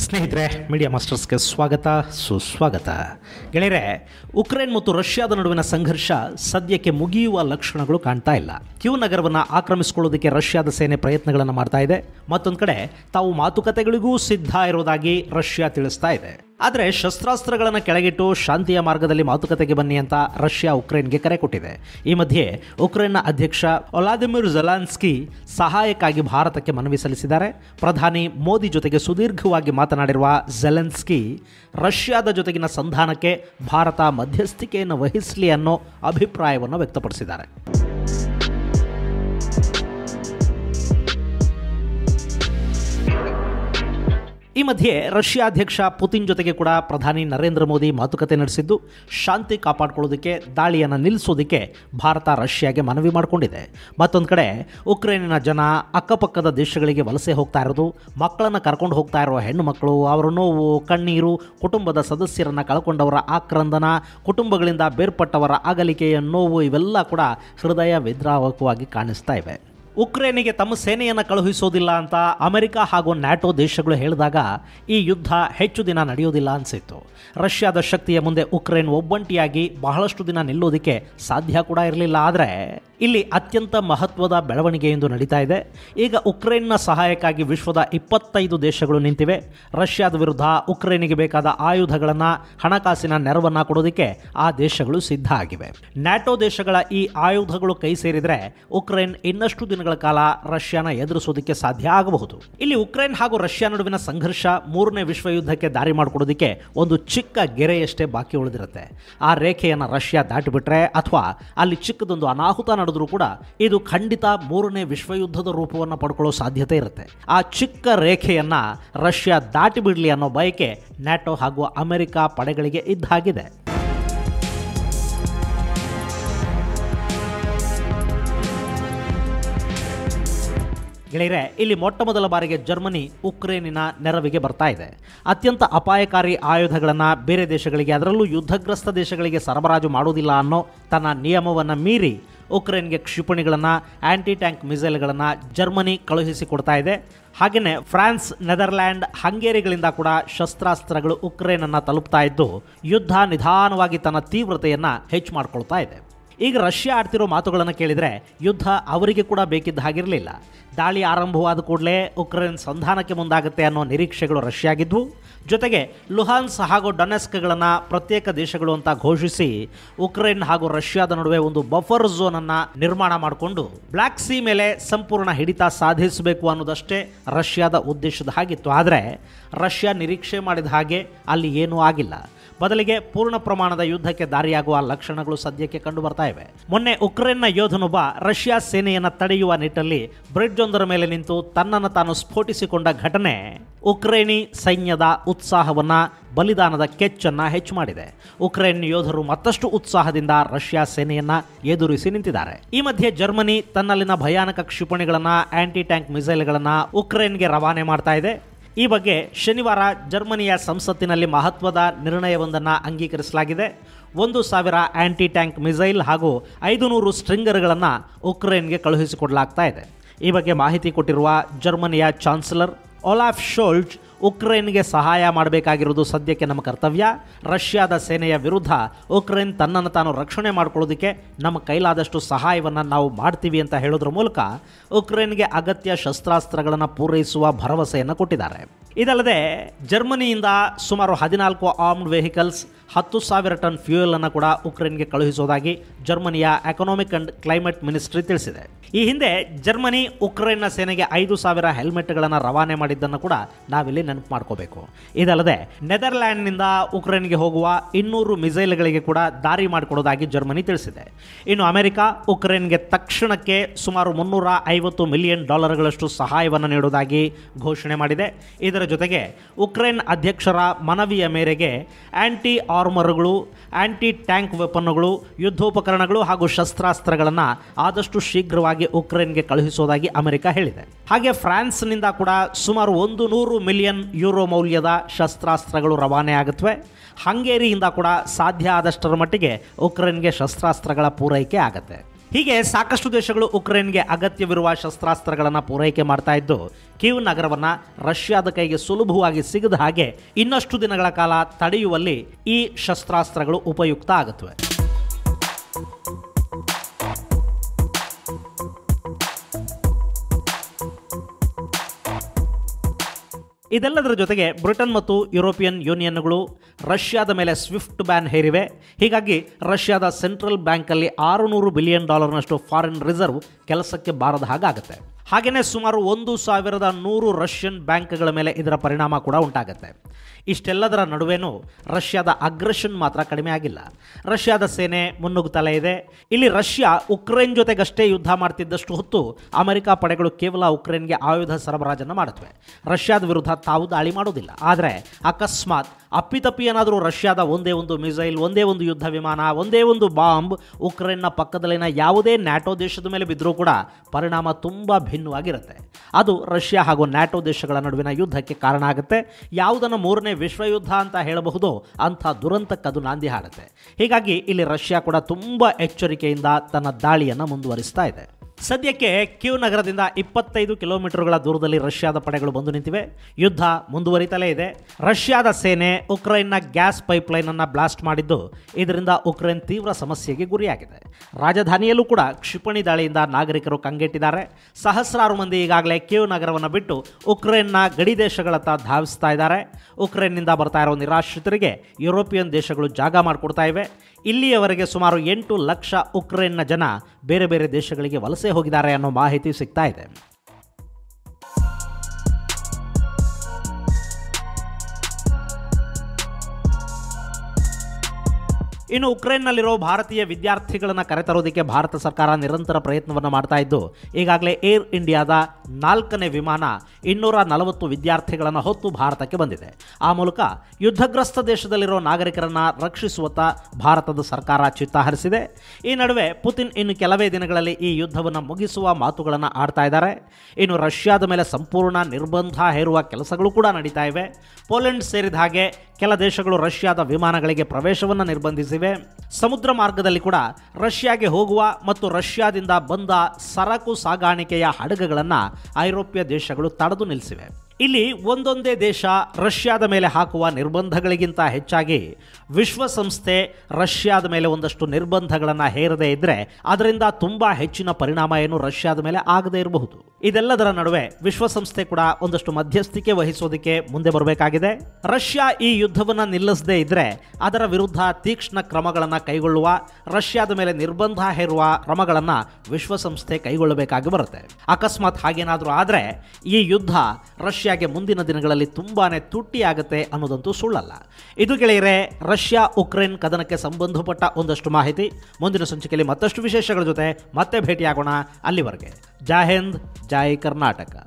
ಸ್ನೇಹಿತರೆ ಮೀಡಿಯಾ ಮಾಸ್ಟರ್ಸ್ಗೆ ಸ್ವಾಗತ ಸುಸ್ವಾಗತ ಗೆಳೆಯರೆ ಉಕ್ರೇನ್ ಮತ್ತು ರಷ್ಯಾದ ನಡುವಿನ ಸಂಘರ್ಷ ಸದ್ಯಕ್ಕೆ ಮುಗಿಯುವ ಲಕ್ಷಣಗಳು ಕಾಣ್ತಾ ಇಲ್ಲ ಕ್ಯೂ ನಗರವನ್ನು ಆಕ್ರಮಿಸಿಕೊಳ್ಳೋದಕ್ಕೆ ರಷ್ಯಾದ ಸೇನೆ ಪ್ರಯತ್ನಗಳನ್ನು ಮಾಡ್ತಾ ಇದೆ ಮತ್ತೊಂದು ಕಡೆ ತಾವು ಮಾತುಕತೆಗಳಿಗೂ ಸಿದ್ಧ ಇರೋದಾಗಿ ರಷ್ಯಾ ತಿಳಿಸ್ತಾ ಇದೆ ಆದರೆ ಶಸ್ತ್ರಾಸ್ತ್ರಗಳನ್ನು ಕೆಳಗಿಟ್ಟು ಶಾಂತಿಯ ಮಾರ್ಗದಲ್ಲಿ ಮಾತುಕತೆಗೆ ಬನ್ನಿ ಅಂತ ರಷ್ಯಾ ಉಕ್ರೇನ್ಗೆ ಕರೆ ಕೊಟ್ಟಿದೆ ಈ ಮಧ್ಯೆ ಉಕ್ರೇನ್ನ ಅಧ್ಯಕ್ಷ ಒಲಾದಿಮಿರ್ ಜೆಲಾನ್ಸ್ಕಿ ಸಹಾಯಕ್ಕಾಗಿ ಭಾರತಕ್ಕೆ ಮನವಿ ಸಲ್ಲಿಸಿದ್ದಾರೆ ಪ್ರಧಾನಿ ಮೋದಿ ಜೊತೆಗೆ ಸುದೀರ್ಘವಾಗಿ ಮಾತನಾಡಿರುವ ಜೆಲೆನ್ಸ್ಕಿ ರಷ್ಯಾದ ಜೊತೆಗಿನ ಸಂಧಾನಕ್ಕೆ ಭಾರತ ಮಧ್ಯಸ್ಥಿಕೆಯನ್ನು ವಹಿಸಲಿ ಅನ್ನೋ ಅಭಿಪ್ರಾಯವನ್ನು ವ್ಯಕ್ತಪಡಿಸಿದ್ದಾರೆ ಈ ಮಧ್ಯೆ ರಷ್ಯಾ ಅಧ್ಯಕ್ಷ ಪುತಿನ್ ಜೊತೆಗೆ ಕೂಡ ಪ್ರಧಾನಿ ನರೇಂದ್ರ ಮೋದಿ ಮಾತುಕತೆ ನಡೆಸಿದ್ದು ಶಾಂತಿ ಕಾಪಾಡಿಕೊಳ್ಳೋದಕ್ಕೆ ದಾಳಿಯನ್ನು ನಿಲ್ಲಿಸೋದಕ್ಕೆ ಭಾರತ ರಷ್ಯಾಗೆ ಮನವಿ ಮಾಡಿಕೊಂಡಿದೆ ಮತ್ತೊಂದು ಕಡೆ ಉಕ್ರೇನಿನ ಜನ ಅಕ್ಕಪಕ್ಕದ ದೇಶಗಳಿಗೆ ವಲಸೆ ಹೋಗ್ತಾ ಇರೋದು ಮಕ್ಕಳನ್ನು ಕರ್ಕೊಂಡು ಹೋಗ್ತಾ ಇರೋ ಹೆಣ್ಣು ಮಕ್ಕಳು ಅವರ ನೋವು ಕಣ್ಣೀರು ಕುಟುಂಬದ ಸದಸ್ಯರನ್ನು ಕಳ್ಕೊಂಡವರ ಆಕ್ರಂದನ ಕುಟುಂಬಗಳಿಂದ ಬೇರ್ಪಟ್ಟವರ ಅಗಲಿಕೆಯ ನೋವು ಇವೆಲ್ಲ ಕೂಡ ಹೃದಯ ವಿದ್ರಾವಕವಾಗಿ ಕಾಣಿಸ್ತಾ ಇವೆ ಉಕ್ರೇನಿಗೆ ತಮ್ಮ ಸೇನೆಯನ್ನು ಕಳುಹಿಸೋದಿಲ್ಲ ಅಂತ ಅಮೆರಿಕ ಹಾಗೂ ನ್ಯಾಟೋ ದೇಶಗಳು ಹೇಳಿದಾಗ ಈ ಯುದ್ಧ ಹೆಚ್ಚು ದಿನ ನಡೆಯೋದಿಲ್ಲ ಅನಿಸಿತ್ತು ರಷ್ಯಾದ ಶಕ್ತಿಯ ಮುಂದೆ ಉಕ್ರೇನ್ ಒಬ್ಬಂಟಿಯಾಗಿ ಬಹಳಷ್ಟು ದಿನ ನಿಲ್ಲೋದಕ್ಕೆ ಸಾಧ್ಯ ಕೂಡ ಇರಲಿಲ್ಲ ಆದರೆ ಇಲ್ಲಿ ಅತ್ಯಂತ ಮಹತ್ವದ ಬೆಳವಣಿಗೆ ಎಂದು ನಡೀತಾ ಇದೆ ಈಗ ಉಕ್ರೇನ್ನ ಸಹಾಯಕ್ಕಾಗಿ ವಿಶ್ವದ ಇಪ್ಪತ್ತೈದು ದೇಶಗಳು ನಿಂತಿವೆ ರಷ್ಯಾದ ವಿರುದ್ಧ ಉಕ್ರೇನಿಗೆ ಬೇಕಾದ ಆಯುಧಗಳನ್ನು ಹಣಕಾಸಿನ ನೆರವನ್ನು ಕೊಡೋದಕ್ಕೆ ಆ ದೇಶಗಳು ಸಿದ್ಧ ಆಗಿವೆ ನ್ಯಾಟೋ ದೇಶಗಳ ಈ ಆಯುಧಗಳು ಕೈ ಸೇರಿದರೆ ಉಕ್ರೇನ್ ಇನ್ನಷ್ಟು ದಿನಗಳ ಕಾಲ ರಷ್ಯಾನ ಎದುರಿಸೋದಕ್ಕೆ ಸಾಧ್ಯ ಆಗಬಹುದು ಇಲ್ಲಿ ಉಕ್ರೇನ್ ಹಾಗೂ ರಷ್ಯಾ ನಡುವಿನ ಸಂಘರ್ಷ ಮೂರನೇ ವಿಶ್ವ ಯುದ್ಧಕ್ಕೆ ದಾರಿ ಮಾಡಿಕೊಡೋದಕ್ಕೆ ಒಂದು ಚಿಕ್ಕ ಗೆರೆಯಷ್ಟೇ ಬಾಕಿ ಉಳಿದಿರುತ್ತೆ ಆ ರೇಖೆಯನ್ನು ರಷ್ಯಾ ದಾಟಿಬಿಟ್ರೆ ಅಥವಾ ಅಲ್ಲಿ ಚಿಕ್ಕದೊಂದು ಅನಾಹುತ ನಡೆದರೂ ಕೂಡ ಇದು ಖಂಡಿತ ಮೂರನೇ ವಿಶ್ವಯುದ್ಧದ ರೂಪವನ್ನು ಪಡ್ಕೊಳ್ಳೋ ಸಾಧ್ಯತೆ ಇರುತ್ತೆ ಆ ಚಿಕ್ಕ ರೇಖೆಯನ್ನು ರಷ್ಯಾ ದಾಟಿ ಬಿಡಲಿ ಅನ್ನೋ ಬಯಕೆ ನ್ಯಾಟೋ ಹಾಗೂ ಅಮೆರಿಕ ಪಡೆಗಳಿಗೆ ಇದ್ದ ಹಾಗಿದೆ ಗೆಳೆಯರೆ ಇಲ್ಲಿ ಮೊಟ್ಟ ಮೊದಲ ಬಾರಿಗೆ ಜರ್ಮನಿ ಉಕ್ರೇನಿನ ನೆರವಿಗೆ ಬರ್ತಾ ಇದೆ ಅತ್ಯಂತ ಅಪಾಯಕಾರಿ ಆಯುಧಗಳನ್ನು ಬೇರೆ ದೇಶಗಳಿಗೆ ಅದರಲ್ಲೂ ಯುದ್ಧಗ್ರಸ್ತ ದೇಶಗಳಿಗೆ ಸರಬರಾಜು ಮಾಡೋದಿಲ್ಲ ಅನ್ನೋ ತನ್ನ ನಿಯಮವನ್ನು ಮೀರಿ ಉಕ್ರೇನ್ಗೆ ಕ್ಷಿಪಣಿಗಳನ್ನು ಆಂಟಿ ಟ್ಯಾಂಕ್ ಮಿಸೈಲ್ಗಳನ್ನು ಜರ್ಮನಿ ಕಳುಹಿಸಿಕೊಡ್ತಾ ಇದೆ ಹಾಗೆಯೇ ಫ್ರಾನ್ಸ್ ನೆದರ್ಲ್ಯಾಂಡ್ ಹಂಗೇರಿಗಳಿಂದ ಕೂಡ ಶಸ್ತ್ರಾಸ್ತ್ರಗಳು ಉಕ್ರೇನನ್ನು ತಲುಪ್ತಾ ಇದ್ದು ಯುದ್ಧ ನಿಧಾನವಾಗಿ ತನ್ನ ತೀವ್ರತೆಯನ್ನು ಹೆಚ್ಚು ಮಾಡ್ಕೊಳ್ತಾ ಇದೆ ಈಗ ರಷ್ಯಾ ಆಡ್ತಿರೋ ಮಾತುಗಳನ್ನು ಕೇಳಿದರೆ ಯುದ್ಧ ಅವರಿಗೆ ಕೂಡ ಬೇಕಿದ್ದ ಹಾಗಿರಲಿಲ್ಲ ದಾಳಿ ಆರಂಭವಾದ ಕೂಡಲೇ ಉಕ್ರೇನ್ ಸಂಧಾನಕ್ಕೆ ಮುಂದಾಗುತ್ತೆ ಅನ್ನೋ ನಿರೀಕ್ಷೆಗಳು ರಷ್ಯಾಗಿದ್ವು ಜೊತೆಗೆ ಲುಹಾನ್ಸ್ ಹಾಗೂ ಡೊನೆಸ್ಕ್ಗಳನ್ನು ಪ್ರತ್ಯೇಕ ದೇಶಗಳು ಅಂತ ಘೋಷಿಸಿ ಉಕ್ರೇನ್ ಹಾಗೂ ರಷ್ಯಾದ ನಡುವೆ ಒಂದು ಬಫರ್ ಝೋನನ್ನು ನಿರ್ಮಾಣ ಮಾಡಿಕೊಂಡು ಬ್ಲ್ಯಾಕ್ ಸಿ ಮೇಲೆ ಸಂಪೂರ್ಣ ಹಿಡಿತ ಸಾಧಿಸಬೇಕು ಅನ್ನೋದಷ್ಟೇ ರಷ್ಯಾದ ಉದ್ದೇಶದ ಹಾಗಿತ್ತು ಆದರೆ ರಷ್ಯಾ ನಿರೀಕ್ಷೆ ಮಾಡಿದ ಹಾಗೆ ಅಲ್ಲಿ ಏನೂ ಆಗಿಲ್ಲ ಬದಲಿಗೆ ಪೂರ್ಣ ಪ್ರಮಾಣದ ಯುದ್ಧಕ್ಕೆ ದಾರಿಯಾಗುವ ಲಕ್ಷಣಗಳು ಸದ್ಯಕ್ಕೆ ಕಂಡು ಬರ್ತಾ ಇವೆ ಮೊನ್ನೆ ಉಕ್ರೇನ್ನ ಯೋಧನೊಬ್ಬ ರಷ್ಯಾ ಸೇನೆಯನ್ನು ತಡೆಯುವ ನಿಟ್ಟಲ್ಲಿ ಬ್ರಿಡ್ಜ್ ಒಂದರ ಮೇಲೆ ನಿಂತು ತನ್ನನ್ನು ತಾನು ಸ್ಫೋಟಿಸಿಕೊಂಡ ಘಟನೆ ಉಕ್ರೇನಿ ಸೈನ್ಯದ ಉತ್ಸಾಹವನ್ನ ಬಲಿದಾನದ ಕೆಚ್ಚನ್ನ ಹೆಚ್ಚು ಮಾಡಿದೆ ಉಕ್ರೇನ್ ಯೋಧರು ಮತ್ತಷ್ಟು ಉತ್ಸಾಹದಿಂದ ರಷ್ಯಾ ಸೇನೆಯನ್ನ ಎದುರಿಸಿ ನಿಂತಿದ್ದಾರೆ ಈ ಮಧ್ಯೆ ಜರ್ಮನಿ ತನ್ನಲ್ಲಿನ ಭಯಾನಕ ಕ್ಷಿಪಣಿಗಳನ್ನ ಆಂಟಿ ಟ್ಯಾಂಕ್ ಮಿಸೈಲ್ಗಳನ್ನ ಉಕ್ರೇನ್ಗೆ ರವಾನೆ ಮಾಡ್ತಾ ಇದೆ ಈ ಬಗ್ಗೆ ಶನಿವಾರ ಜರ್ಮನಿಯ ಸಂಸತ್ತಿನಲ್ಲಿ ಮಹತ್ವದ ನಿರ್ಣಯವೊಂದನ್ನು ಅಂಗೀಕರಿಸಲಾಗಿದೆ ಒಂದು ಸಾವಿರ ಆಂಟಿ ಟ್ಯಾಂಕ್ ಮಿಸೈಲ್ ಹಾಗೂ ಐದು ನೂರು ಸ್ಟ್ರಿಂಗರ್ಗಳನ್ನು ಉಕ್ರೇನ್ಗೆ ಕಳುಹಿಸಿಕೊಡಲಾಗ್ತಾ ಇದೆ ಈ ಬಗ್ಗೆ ಮಾಹಿತಿ ಕೊಟ್ಟಿರುವ ಜರ್ಮನಿಯ ಚಾನ್ಸಲರ್ ಒಲಾಫ್ ಶೋಲ್ಜ್ ಉಕ್ರೇನ್ಗೆ ಸಹಾಯ ಮಾಡಬೇಕಾಗಿರೋದು ಸದ್ಯಕ್ಕೆ ನಮ್ಮ ಕರ್ತವ್ಯ ರಷ್ಯಾದ ಸೇನೆಯ ವಿರುದ್ಧ ಉಕ್ರೇನ್ ತನ್ನನ್ನು ತಾನು ರಕ್ಷಣೆ ಮಾಡ್ಕೊಳ್ಳೋದಕ್ಕೆ ನಮ್ಮ ಕೈಲಾದಷ್ಟು ಸಹಾಯವನ್ನು ನಾವು ಮಾಡ್ತೀವಿ ಅಂತ ಹೇಳೋದ್ರ ಮೂಲಕ ಉಕ್ರೇನ್ಗೆ ಅಗತ್ಯ ಶಸ್ತ್ರಾಸ್ತ್ರಗಳನ್ನು ಪೂರೈಸುವ ಭರವಸೆಯನ್ನು ಕೊಟ್ಟಿದ್ದಾರೆ ಇದಲ್ಲದೆ ಜರ್ಮನಿಯಿಂದ ಸುಮಾರು ಹದಿನಾಲ್ಕು ಆರ್ಮ್ಡ್ ವೆಹಿಕಲ್ಸ್ ಹತ್ತು ಸಾವಿರ ಟನ್ ಫ್ಯೂಯಲ್ ಅನ್ನು ಕೂಡ ಉಕ್ರೇನ್ಗೆ ಕಳುಹಿಸುವುದಾಗಿ ಜರ್ಮನಿಯ ಎಕನಾಮಿಕ್ ಅಂಡ್ ಕ್ಲೈಮೇಟ್ ಮಿನಿಸ್ಟ್ರಿ ತಿಳಿಸಿದೆ ಈ ಹಿಂದೆ ಜರ್ಮನಿ ಉಕ್ರೇನ್ನ ಸೇನೆಗೆ ಐದು ಸಾವಿರ ಹೆಲ್ಮೆಟ್ಗಳನ್ನು ರವಾನೆ ಮಾಡಿದ್ದನ್ನು ಕೂಡ ನಾವಿಲ್ಲಿ ನೆನಪು ಮಾಡ್ಕೋಬೇಕು ಇದಲ್ಲದೆ ನೆದರ್ಲ್ಯಾಂಡ್ನಿಂದ ಉಕ್ರೇನ್ಗೆ ಹೋಗುವ ಇನ್ನೂರು ಮಿಸೈಲ್ಗಳಿಗೆ ಕೂಡ ದಾರಿ ಮಾಡಿಕೊಡೋದಾಗಿ ಜರ್ಮನಿ ತಿಳಿಸಿದೆ ಇನ್ನು ಅಮೆರಿಕ ಉಕ್ರೇನ್ಗೆ ತಕ್ಷಣಕ್ಕೆ ಸುಮಾರು ಮುನ್ನೂರ ಐವತ್ತು ಮಿಲಿಯನ್ ಡಾಲರ್ಗಳಷ್ಟು ಸಹಾಯವನ್ನು ನೀಡುವುದಾಗಿ ಘೋಷಣೆ ಮಾಡಿದೆ ಇದರ ಜೊತೆಗೆ ಉಕ್ರೇನ್ ಅಧ್ಯಕ್ಷರ ಮನವಿಯ ಮೇರೆಗೆ ಆಂಟಿ ಆರ್ಮರ್ಗಳು ಆಂಟಿ ಟ್ಯಾಂಕ್ ವೆಪನ್ಗಳು ಯುದ್ಧೋಪಕರಣಗಳು ಹಾಗೂ ಶಸ್ತ್ರಾಸ್ತ್ರಗಳನ್ನು ಆದಷ್ಟು ಶೀಘ್ರವಾಗಿ ಉಕ್ರೇನ್ಗೆ ಕಳುಹಿಸುವುದಾಗಿ ಅಮೆರಿಕ ಹೇಳಿದೆ ಹಾಗೆ ಫ್ರಾನ್ಸ್ನಿಂದ ಕೂಡ ಸುಮಾರು ಒಂದು ನೂರು ಮಿಲಿಯನ್ ಯೂರೋ ಮೌಲ್ಯದ ಶಸ್ತ್ರಾಸ್ತ್ರಗಳು ರವಾನೆ ಆಗುತ್ತವೆ ಹಂಗೇರಿಯಿಂದ ಕೂಡ ಸಾಧ್ಯ ಆದಷ್ಟರ ಮಟ್ಟಿಗೆ ಉಕ್ರೇನ್ಗೆ ಶಸ್ತ್ರಾಸ್ತ್ರಗಳ ಪೂರೈಕೆ ಆಗುತ್ತೆ ಹೀಗೆ ಸಾಕಷ್ಟು ದೇಶಗಳು ಉಕ್ರೇನ್ಗೆ ಅಗತ್ಯವಿರುವ ಶಸ್ತ್ರಾಸ್ತ್ರಗಳನ್ನು ಪೂರೈಕೆ ಮಾಡ್ತಾ ಇದ್ದು ಕೀವ್ ನಗರವನ್ನು ರಷ್ಯಾದ ಕೈಗೆ ಸುಲಭವಾಗಿ ಸಿಗದ ಹಾಗೆ ಇನ್ನಷ್ಟು ದಿನಗಳ ಕಾಲ ತಡೆಯುವಲ್ಲಿ ಈ ಶಸ್ತ್ರಾಸ್ತ್ರಗಳು ಉಪಯುಕ್ತ ಆಗುತ್ತವೆ ಇದೆಲ್ಲದರ ಜೊತೆಗೆ ಬ್ರಿಟನ್ ಮತ್ತು ಯುರೋಪಿಯನ್ ಯೂನಿಯನ್ಗಳು ರಷ್ಯಾದ ಮೇಲೆ ಸ್ವಿಫ್ಟ್ ಬ್ಯಾನ್ ಹೇರಿವೆ ಹೀಗಾಗಿ ರಷ್ಯಾದ ಸೆಂಟ್ರಲ್ ಬ್ಯಾಂಕಲ್ಲಿ ಆರುನೂರು ಬಿಲಿಯನ್ ಡಾಲರ್ನಷ್ಟು ಫಾರಿನ್ ರಿಸರ್ವ್ ಕೆಲಸಕ್ಕೆ ಬಾರದ ಹಾಗಾಗುತ್ತೆ ಹಾಗೆಯೇ ಸುಮಾರು ಒಂದು ಸಾವಿರದ ನೂರು ರಷ್ಯನ್ ಬ್ಯಾಂಕ್ಗಳ ಮೇಲೆ ಇದರ ಪರಿಣಾಮ ಕೂಡ ಉಂಟಾಗುತ್ತೆ ಇಷ್ಟೆಲ್ಲದರ ನಡುವೆನೂ ರಷ್ಯಾದ ಅಗ್ರೆಷನ್ ಮಾತ್ರ ಕಡಿಮೆ ಆಗಿಲ್ಲ ರಷ್ಯಾದ ಸೇನೆ ಮುನ್ನುಗ್ಗುತ್ತಲೇ ಇದೆ ಇಲ್ಲಿ ರಷ್ಯಾ ಉಕ್ರೇನ್ ಜೊತೆಗಷ್ಟೇ ಯುದ್ಧ ಮಾಡ್ತಿದ್ದಷ್ಟು ಹೊತ್ತು ಅಮೆರಿಕ ಪಡೆಗಳು ಕೇವಲ ಉಕ್ರೇನ್ಗೆ ಆಯುಧ ಸರಬರಾಜನ್ನು ಮಾಡುತ್ತವೆ ರಷ್ಯಾದ ವಿರುದ್ಧ ತಾವು ದಾಳಿ ಮಾಡೋದಿಲ್ಲ ಆದರೆ ಅಕಸ್ಮಾತ್ ಅಪ್ಪಿತಪ್ಪಿ ಏನಾದರೂ ರಷ್ಯಾದ ಒಂದೇ ಒಂದು ಮಿಸೈಲ್ ಒಂದೇ ಒಂದು ಯುದ್ಧ ವಿಮಾನ ಒಂದೇ ಒಂದು ಬಾಂಬ್ ಉಕ್ರೇನ್ನ ಪಕ್ಕದಲ್ಲಿನ ಯಾವುದೇ ನ್ಯಾಟೋ ದೇಶದ ಮೇಲೆ ಬಿದ್ದರೂ ಕೂಡ ಪರಿಣಾಮ ತುಂಬ ಭಿನ್ನವಾಗಿರುತ್ತೆ ಅದು ರಷ್ಯಾ ಹಾಗೂ ನ್ಯಾಟೋ ದೇಶಗಳ ನಡುವಿನ ಯುದ್ಧಕ್ಕೆ ಕಾರಣ ಆಗುತ್ತೆ ಯಾವುದನ್ನು ಮೂರನೇ ವಿಶ್ವಯುದ್ಧ ಅಂತ ಹೇಳಬಹುದೋ ಅಂಥ ದುರಂತಕ್ಕದು ನಾಂದಿ ಹಾಡುತ್ತೆ ಹೀಗಾಗಿ ಇಲ್ಲಿ ರಷ್ಯಾ ಕೂಡ ತುಂಬ ಎಚ್ಚರಿಕೆಯಿಂದ ತನ್ನ ದಾಳಿಯನ್ನು ಮುಂದುವರಿಸ್ತಾ ಇದೆ ಸದ್ಯಕ್ಕೆ ಕ್ಯೂ ನಗರದಿಂದ ಇಪ್ಪತ್ತೈದು ಕಿಲೋಮೀಟರ್ಗಳ ದೂರದಲ್ಲಿ ರಷ್ಯಾದ ಪಡೆಗಳು ಬಂದು ನಿಂತಿವೆ ಯುದ್ಧ ಮುಂದುವರಿತಲೇ ಇದೆ ರಷ್ಯಾದ ಸೇನೆ ಉಕ್ರೇನ್ನ ಗ್ಯಾಸ್ ಪೈಪ್ಲೈನ್ ಅನ್ನು ಬ್ಲಾಸ್ಟ್ ಮಾಡಿದ್ದು ಇದರಿಂದ ಉಕ್ರೇನ್ ತೀವ್ರ ಸಮಸ್ಯೆಗೆ ಗುರಿಯಾಗಿದೆ ರಾಜಧಾನಿಯಲ್ಲೂ ಕೂಡ ಕ್ಷಿಪಣಿ ದಾಳಿಯಿಂದ ನಾಗರಿಕರು ಕಂಗೆಟ್ಟಿದ್ದಾರೆ ಸಹಸ್ರಾರು ಮಂದಿ ಈಗಾಗಲೇ ಕ್ಯೂ ನಗರವನ್ನು ಬಿಟ್ಟು ಉಕ್ರೇನ್ನ ಗಡಿ ದೇಶಗಳತ್ತ ಧಾವಿಸ್ತಾ ಇದ್ದಾರೆ ಉಕ್ರೇನ್ನಿಂದ ಬರ್ತಾ ಇರೋ ನಿರಾಶ್ರಿತರಿಗೆ ಯುರೋಪಿಯನ್ ದೇಶಗಳು ಜಾಗ ಮಾಡಿಕೊಡ್ತಾ ಇವೆ ಇಲ್ಲಿಯವರೆಗೆ ಸುಮಾರು ಎಂಟು ಲಕ್ಷ ಉಕ್ರೇನ್ನ ಜನ ಬೇರೆ ಬೇರೆ ದೇಶಗಳಿಗೆ ವಲಸೆ ಹೋಗಿದ್ದಾರೆ ಅನ್ನೋ ಮಾಹಿತಿ ಸಿಗ್ತಾ ಇದೆ ಇನ್ನು ಉಕ್ರೇನ್ನಲ್ಲಿರೋ ಭಾರತೀಯ ವಿದ್ಯಾರ್ಥಿಗಳನ್ನು ಕರೆತರೋದಕ್ಕೆ ಭಾರತ ಸರ್ಕಾರ ನಿರಂತರ ಪ್ರಯತ್ನವನ್ನು ಮಾಡ್ತಾ ಇದ್ದು ಈಗಾಗಲೇ ಏರ್ ಇಂಡಿಯಾದ ನಾಲ್ಕನೇ ವಿಮಾನ ಇನ್ನೂರ ನಲವತ್ತು ವಿದ್ಯಾರ್ಥಿಗಳನ್ನು ಹೊತ್ತು ಭಾರತಕ್ಕೆ ಬಂದಿದೆ ಆ ಮೂಲಕ ಯುದ್ಧಗ್ರಸ್ತ ದೇಶದಲ್ಲಿರೋ ನಾಗರಿಕರನ್ನು ರಕ್ಷಿಸುವತ್ತ ಭಾರತದ ಸರ್ಕಾರ ಚಿತ್ತ ಹರಿಸಿದೆ ಈ ನಡುವೆ ಪುತಿನ್ ಇನ್ನು ಕೆಲವೇ ದಿನಗಳಲ್ಲಿ ಈ ಯುದ್ಧವನ್ನು ಮುಗಿಸುವ ಮಾತುಗಳನ್ನು ಆಡ್ತಾ ಇದ್ದಾರೆ ಇನ್ನು ರಷ್ಯಾದ ಮೇಲೆ ಸಂಪೂರ್ಣ ನಿರ್ಬಂಧ ಹೇರುವ ಕೆಲಸಗಳು ಕೂಡ ನಡೀತಾ ಇವೆ ಪೋಲೆಂಡ್ ಸೇರಿದ ಹಾಗೆ ಕೆಲ ದೇಶಗಳು ರಷ್ಯಾದ ವಿಮಾನಗಳಿಗೆ ಪ್ರವೇಶವನ್ನು ನಿರ್ಬಂಧಿಸಿವೆ ಸಮುದ್ರ ಮಾರ್ಗದಲ್ಲಿ ಕೂಡ ರಷ್ಯಾಗೆ ಹೋಗುವ ಮತ್ತು ರಷ್ಯಾದಿಂದ ಬಂದ ಸರಕು ಸಾಗಾಣಿಕೆಯ ಹಡಗುಗಳನ್ನು ಐರೋಪ್ಯ ದೇಶಗಳು ತಡೆದು ನಿಲ್ಲಿಸಿವೆ ಇಲ್ಲಿ ಒಂದೊಂದೇ ದೇಶ ರಷ್ಯಾದ ಮೇಲೆ ಹಾಕುವ ನಿರ್ಬಂಧಗಳಿಗಿಂತ ಹೆಚ್ಚಾಗಿ ವಿಶ್ವಸಂಸ್ಥೆ ರಷ್ಯಾದ ಮೇಲೆ ಒಂದಷ್ಟು ನಿರ್ಬಂಧಗಳನ್ನು ಹೇರದೇ ಇದ್ದರೆ ಅದರಿಂದ ತುಂಬ ಹೆಚ್ಚಿನ ಪರಿಣಾಮ ಏನು ರಷ್ಯಾದ ಮೇಲೆ ಆಗದೇ ಇರಬಹುದು ಇದೆಲ್ಲದರ ನಡುವೆ ವಿಶ್ವಸಂಸ್ಥೆ ಕೂಡ ಒಂದಷ್ಟು ಮಧ್ಯಸ್ಥಿಕೆ ವಹಿಸೋದಕ್ಕೆ ಮುಂದೆ ಬರಬೇಕಾಗಿದೆ ರಷ್ಯಾ ಈ ಯುದ್ಧವನ್ನು ನಿಲ್ಲಿಸದೇ ಇದ್ದರೆ ಅದರ ವಿರುದ್ಧ ತೀಕ್ಷ್ಣ ಕ್ರಮಗಳನ್ನು ಕೈಗೊಳ್ಳುವ ರಷ್ಯಾದ ಮೇಲೆ ನಿರ್ಬಂಧ ಹೇರುವ ಕ್ರಮಗಳನ್ನು ವಿಶ್ವಸಂಸ್ಥೆ ಕೈಗೊಳ್ಳಬೇಕಾಗಿ ಬರುತ್ತೆ ಅಕಸ್ಮಾತ್ ಹಾಗೇನಾದರೂ ಆದರೆ ಈ ಯುದ್ಧ ರಷ್ಯಾಗೆ ಮುಂದಿನ ದಿನಗಳಲ್ಲಿ ತುಂಬಾನೇ ತುಟ್ಟಿಯಾಗುತ್ತೆ ಅನ್ನೋದಂತೂ ಸುಳ್ಳಲ್ಲ ಇದು ಗೆಳೆಯರೆ ರಷ್ಯಾ ಉಕ್ರೇನ್ ಕದನಕ್ಕೆ ಸಂಬಂಧಪಟ್ಟ ಒಂದಷ್ಟು ಮಾಹಿತಿ ಮುಂದಿನ ಸಂಚಿಕೆಯಲ್ಲಿ ಮತ್ತಷ್ಟು ವಿಶೇಷಗಳ ಜೊತೆ ಮತ್ತೆ ಭೇಟಿಯಾಗೋಣ ಅಲ್ಲಿವರೆಗೆ ಜೈ ಹಿಂದ್ ಜೈ ಕರ್ನಾಟಕ